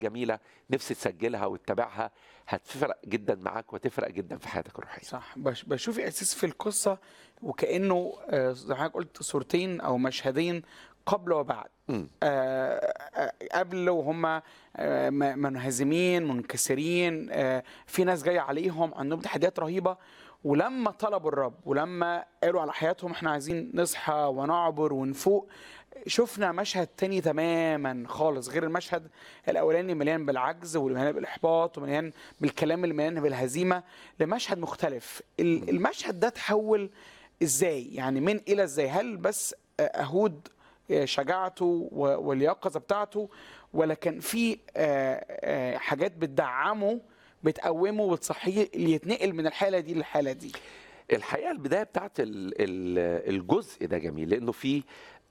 جميله نفسي تسجلها وتتابعها هتفرق جدا معاك وتفرق جدا في حياتك الروحيه صح بش بشوف احساس في القصه وكانه آه، زي ما حضرتك قلت صورتين او مشهدين قبل وبعد مم. آه، آه، قبل وهم آه، م- منهزمين منكسرين آه، في ناس جايه عليهم عندهم تحديات رهيبه ولما طلبوا الرب ولما قالوا على حياتهم احنا عايزين نصحى ونعبر ونفوق شفنا مشهد تاني تماما خالص غير المشهد الاولاني مليان بالعجز ومليان بالاحباط ومليان بالكلام اللي مليان بالهزيمه لمشهد مختلف ال- المشهد ده تحول ازاي يعني من الى ازاي هل بس اهود شجاعته و- واليقظه بتاعته ولا كان في آه، آه، حاجات بتدعمه بتقومه وتصحيه اللي يتنقل من الحاله دي للحاله دي الحقيقه البدايه بتاعت ال- ال- الجزء ده جميل لانه في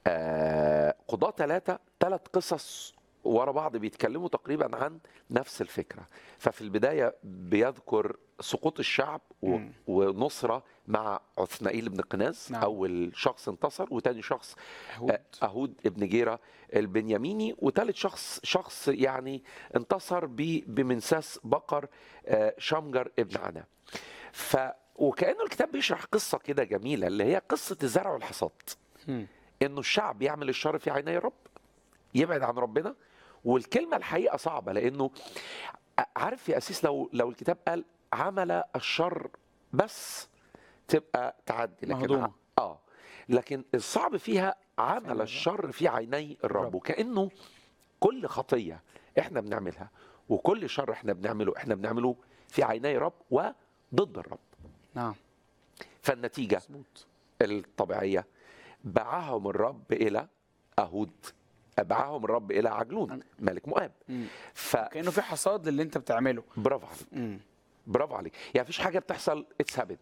آه، قضاة ثلاثة ثلاث قصص ورا بعض بيتكلموا تقريبا عن نفس الفكرة ففي البداية بيذكر سقوط الشعب و- مم. ونصرة مع عثنائيل بن قناز نعم. أول شخص انتصر وتاني شخص أهود. آه، أهود ابن جيرة البنياميني وثالث شخص شخص يعني انتصر ب- بمنساس بقر آه، شمجر ابن عنا ف وكأنه الكتاب بيشرح قصة كده جميلة اللي هي قصة الزرع والحصاد مم. انه الشعب يعمل الشر في عيني الرب يبعد عن ربنا والكلمه الحقيقه صعبه لانه عارف يا اسيس لو لو الكتاب قال عمل الشر بس تبقى تعدي لكن مهضومة. اه لكن الصعب فيها عمل الرب. الشر في عيني الرب الرب. وكانه كل خطيه احنا بنعملها وكل شر احنا بنعمله احنا بنعمله في عيني الرب وضد الرب نعم فالنتيجه مظبوط الطبيعية باعهم الرب إلى أهود باعهم الرب إلى عجلون ملك مؤاب مم. فبرافو كانه في حصاد للي انت بتعمله عليك مم. برافو عليك يعني مفيش حاجة بتحصل اتس هابن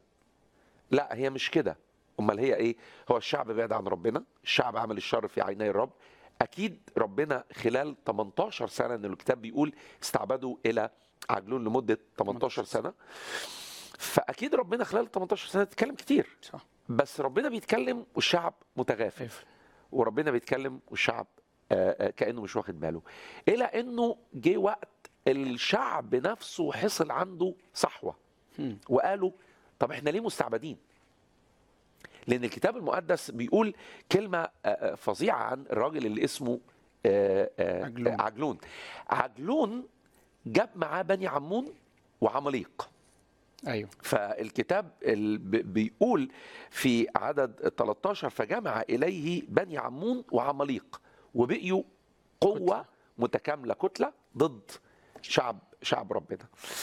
لا هي مش كده امال هي ايه هو الشعب بعد عن ربنا الشعب عمل الشر في عيني الرب اكيد ربنا خلال 18 سنه ان الكتاب بيقول استعبدوا الى عجلون لمده 18 سنه فاكيد ربنا خلال 18 سنه اتكلم كتير صح بس ربنا بيتكلم والشعب متغافل كيف وربنا بيتكلم والشعب آه، آه، كانه مش واخد باله الى انه جه وقت الشعب نفسه حصل عنده صحوه مم. وقالوا طب احنا ليه مستعبدين لان الكتاب المقدس بيقول كلمه آه، آه، فظيعه عن الراجل اللي اسمه آه، آه، عجلون. عجلون عجلون جاب معاه بني عمون وعماليق ايوه فالكتاب ال- ب- بيقول في عدد 13 فجمع إليه بني عمون وعماليق وبقيوا قوة كتلة. متكاملة كتلة ضد شعب شعب ربنا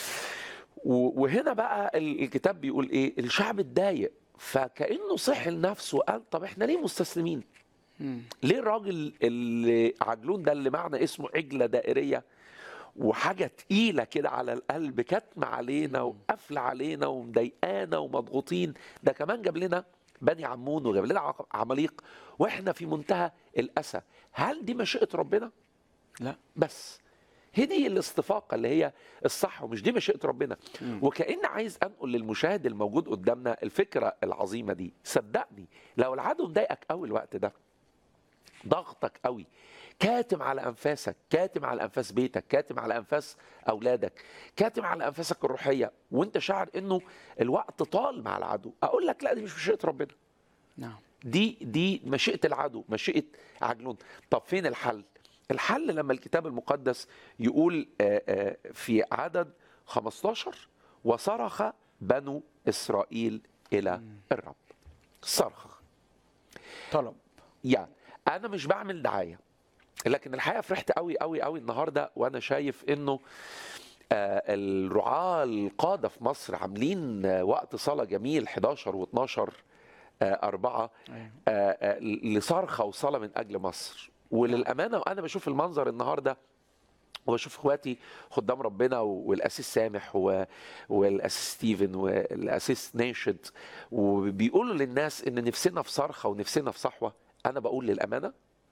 و- وهنا بقى ال- الكتاب بيقول ايه الشعب اتضايق فكأنه صح لنفسه قال طب احنا ليه مستسلمين مم. ليه الراجل اللي عجلون ده اللي معنى اسمه عجلة دائرية وحاجة تقيلة كده على القلب كتم علينا وقفل علينا ومضايقانا ومضغوطين ده كمان جاب لنا بني عمون وجاب لنا عق- عماليق واحنا في منتهى الأسى هل دي مشيئة ربنا؟ لا بس هي دي الاستفاقة اللي هي الصح ومش دي مشيئة ربنا مم. وكأن عايز أنقل للمشاهد الموجود قدامنا الفكرة العظيمة دي صدقني لو العدو مضايقك قوي الوقت ده ضغطك قوي كاتم على انفاسك كاتم على انفاس بيتك كاتم على انفاس اولادك كاتم على انفاسك الروحيه وانت شاعر انه الوقت طال مع العدو اقول لك لا دي مش مشيئه ربنا نعم دي دي مشيئه العدو مشيئه عجلون طب فين الحل الحل لما الكتاب المقدس يقول آه، آه، في عدد 15 وصرخ بنو اسرائيل الى الرب صرخ طلب يعني انا مش بعمل دعايه لكن الحقيقه فرحت قوي قوي قوي النهارده وانا شايف انه آه، الرعاة القادة في مصر عاملين آه، وقت صلاة جميل 11 و12 أربعة أيوة. آه، آه، لصرخة وصلاة من أجل مصر وللأمانة وأنا بشوف المنظر النهاردة وبشوف اخواتي خدام ربنا والاسيس سامح و- والاسيس ستيفن والاسيس ناشد وبيقولوا للناس ان نفسنا في صرخه ونفسنا في صحوه انا بقول للامانه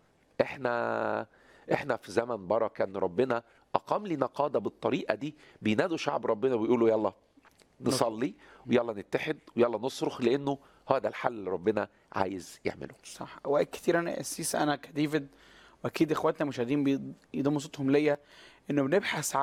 احنا احنا في زمن بركه ان ربنا اقام لنا قاده بالطريقه دي بينادوا شعب ربنا ويقولوا يلا نصلي ويلا نتحد ويلا نصرخ لانه هذا الحل اللي ربنا عايز يعمله صح اوقات كتير انا قسيس انا كديفيد واكيد اخواتنا المشاهدين بيضموا صوتهم ليا انه بنبحث